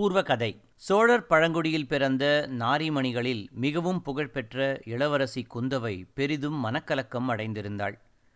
பூர்வ கதை சோழர் பழங்குடியில் பிறந்த நாரிமணிகளில் மிகவும் புகழ்பெற்ற இளவரசி குந்தவை பெரிதும் மனக்கலக்கம் அடைந்திருந்தாள்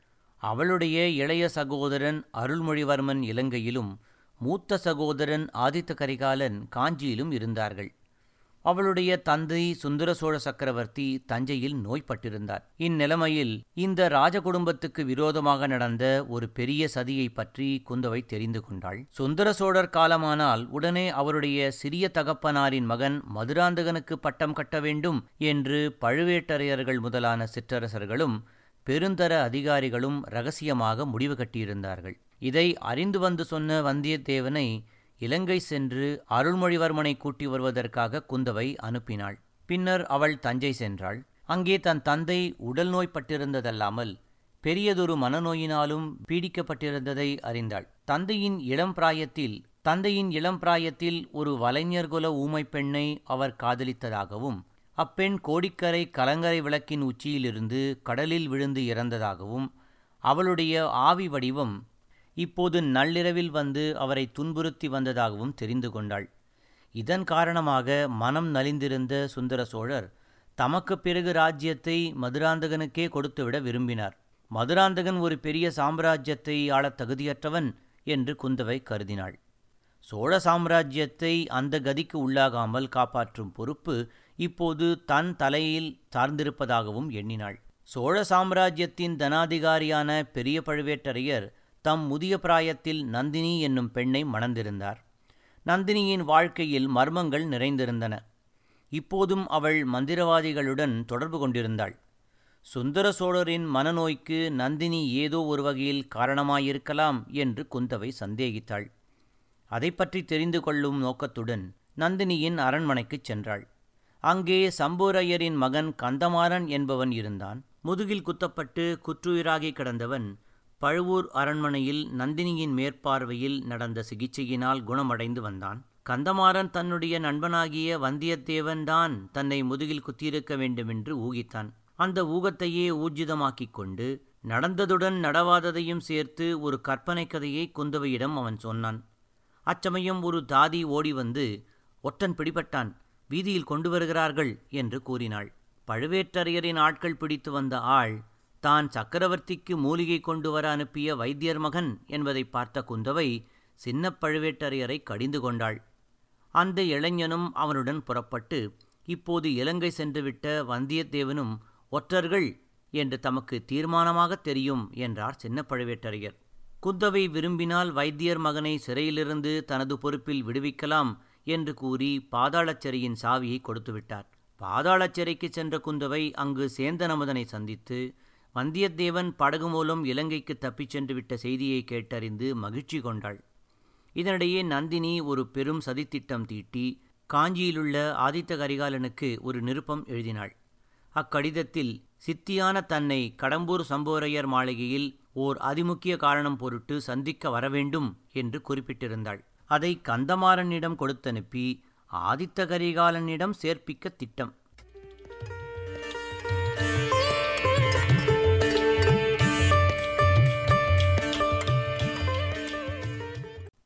அவளுடைய இளைய சகோதரன் அருள்மொழிவர்மன் இலங்கையிலும் மூத்த சகோதரன் ஆதித்த கரிகாலன் காஞ்சியிலும் இருந்தார்கள் அவளுடைய தந்தை சுந்தர சோழ சக்கரவர்த்தி தஞ்சையில் நோய்பட்டிருந்தார் இந்நிலைமையில் இந்த ராஜ குடும்பத்துக்கு விரோதமாக நடந்த ஒரு பெரிய சதியை பற்றி குந்தவை தெரிந்து கொண்டாள் சுந்தர சோழர் காலமானால் உடனே அவருடைய சிறிய தகப்பனாரின் மகன் மதுராந்தகனுக்கு பட்டம் கட்ட வேண்டும் என்று பழுவேட்டரையர்கள் முதலான சிற்றரசர்களும் பெருந்தர அதிகாரிகளும் ரகசியமாக முடிவு கட்டியிருந்தார்கள் இதை அறிந்து வந்து சொன்ன வந்தியத்தேவனை இலங்கை சென்று அருள்மொழிவர்மனை கூட்டி வருவதற்காக குந்தவை அனுப்பினாள் பின்னர் அவள் தஞ்சை சென்றாள் அங்கே தன் தந்தை உடல் நோய்பட்டிருந்ததல்லாமல் பெரியதொரு மனநோயினாலும் பீடிக்கப்பட்டிருந்ததை அறிந்தாள் தந்தையின் இளம் பிராயத்தில் தந்தையின் இளம் பிராயத்தில் ஒரு வலைஞர்குல ஊமைப் பெண்ணை அவர் காதலித்ததாகவும் அப்பெண் கோடிக்கரை கலங்கரை விளக்கின் உச்சியிலிருந்து கடலில் விழுந்து இறந்ததாகவும் அவளுடைய ஆவி வடிவம் இப்போது நள்ளிரவில் வந்து அவரை துன்புறுத்தி வந்ததாகவும் தெரிந்து கொண்டாள் இதன் காரணமாக மனம் நலிந்திருந்த சுந்தர சோழர் தமக்கு பிறகு ராஜ்யத்தை மதுராந்தகனுக்கே கொடுத்துவிட விரும்பினார் மதுராந்தகன் ஒரு பெரிய சாம்ராஜ்யத்தை ஆளத் தகுதியற்றவன் என்று குந்தவை கருதினாள் சோழ சாம்ராஜ்யத்தை அந்த கதிக்கு உள்ளாகாமல் காப்பாற்றும் பொறுப்பு இப்போது தன் தலையில் சார்ந்திருப்பதாகவும் எண்ணினாள் சோழ சாம்ராஜ்யத்தின் தனாதிகாரியான பெரிய பழுவேட்டரையர் தம் முதிய பிராயத்தில் நந்தினி என்னும் பெண்ணை மணந்திருந்தார் நந்தினியின் வாழ்க்கையில் மர்மங்கள் நிறைந்திருந்தன இப்போதும் அவள் மந்திரவாதிகளுடன் தொடர்பு கொண்டிருந்தாள் சுந்தர சோழரின் மனநோய்க்கு நந்தினி ஏதோ ஒரு வகையில் காரணமாயிருக்கலாம் என்று குந்தவை சந்தேகித்தாள் அதை பற்றி தெரிந்து கொள்ளும் நோக்கத்துடன் நந்தினியின் அரண்மனைக்குச் சென்றாள் அங்கே சம்பூரையரின் மகன் கந்தமாறன் என்பவன் இருந்தான் முதுகில் குத்தப்பட்டு குற்றுயிராகி கிடந்தவன் பழுவூர் அரண்மனையில் நந்தினியின் மேற்பார்வையில் நடந்த சிகிச்சையினால் குணமடைந்து வந்தான் கந்தமாறன் தன்னுடைய நண்பனாகிய வந்தியத்தேவன்தான் தன்னை முதுகில் குத்தியிருக்க வேண்டுமென்று ஊகித்தான் அந்த ஊகத்தையே ஊர்ஜிதமாக்கிக் கொண்டு நடந்ததுடன் நடவாததையும் சேர்த்து ஒரு கற்பனை கதையை குந்தவையிடம் அவன் சொன்னான் அச்சமயம் ஒரு தாதி ஓடி வந்து ஒற்றன் பிடிபட்டான் வீதியில் கொண்டு வருகிறார்கள் என்று கூறினாள் பழுவேட்டரையரின் ஆட்கள் பிடித்து வந்த ஆள் தான் சக்கரவர்த்திக்கு மூலிகை கொண்டு வர அனுப்பிய வைத்தியர் மகன் என்பதை பார்த்த குந்தவை சின்ன பழுவேட்டரையரை கடிந்து கொண்டாள் அந்த இளைஞனும் அவனுடன் புறப்பட்டு இப்போது இலங்கை சென்றுவிட்ட வந்தியத்தேவனும் ஒற்றர்கள் என்று தமக்கு தீர்மானமாக தெரியும் என்றார் சின்ன பழுவேட்டரையர் குந்தவை விரும்பினால் வைத்தியர் மகனை சிறையிலிருந்து தனது பொறுப்பில் விடுவிக்கலாம் என்று கூறி பாதாளச்சிறையின் சாவியை கொடுத்துவிட்டார் பாதாளச்சிறைக்கு சென்ற குந்தவை அங்கு சேந்தனமுதனை சந்தித்து வந்தியத்தேவன் படகு மூலம் இலங்கைக்கு தப்பிச் சென்று விட்ட செய்தியை கேட்டறிந்து மகிழ்ச்சி கொண்டாள் இதனிடையே நந்தினி ஒரு பெரும் சதித்திட்டம் தீட்டி காஞ்சியிலுள்ள ஆதித்த கரிகாலனுக்கு ஒரு நிருப்பம் எழுதினாள் அக்கடிதத்தில் சித்தியான தன்னை கடம்பூர் சம்போரையர் மாளிகையில் ஓர் அதிமுக்கிய காரணம் பொருட்டு சந்திக்க வரவேண்டும் என்று குறிப்பிட்டிருந்தாள் அதை கந்தமாறனிடம் கொடுத்தனுப்பி ஆதித்த கரிகாலனிடம் சேர்ப்பிக்க திட்டம்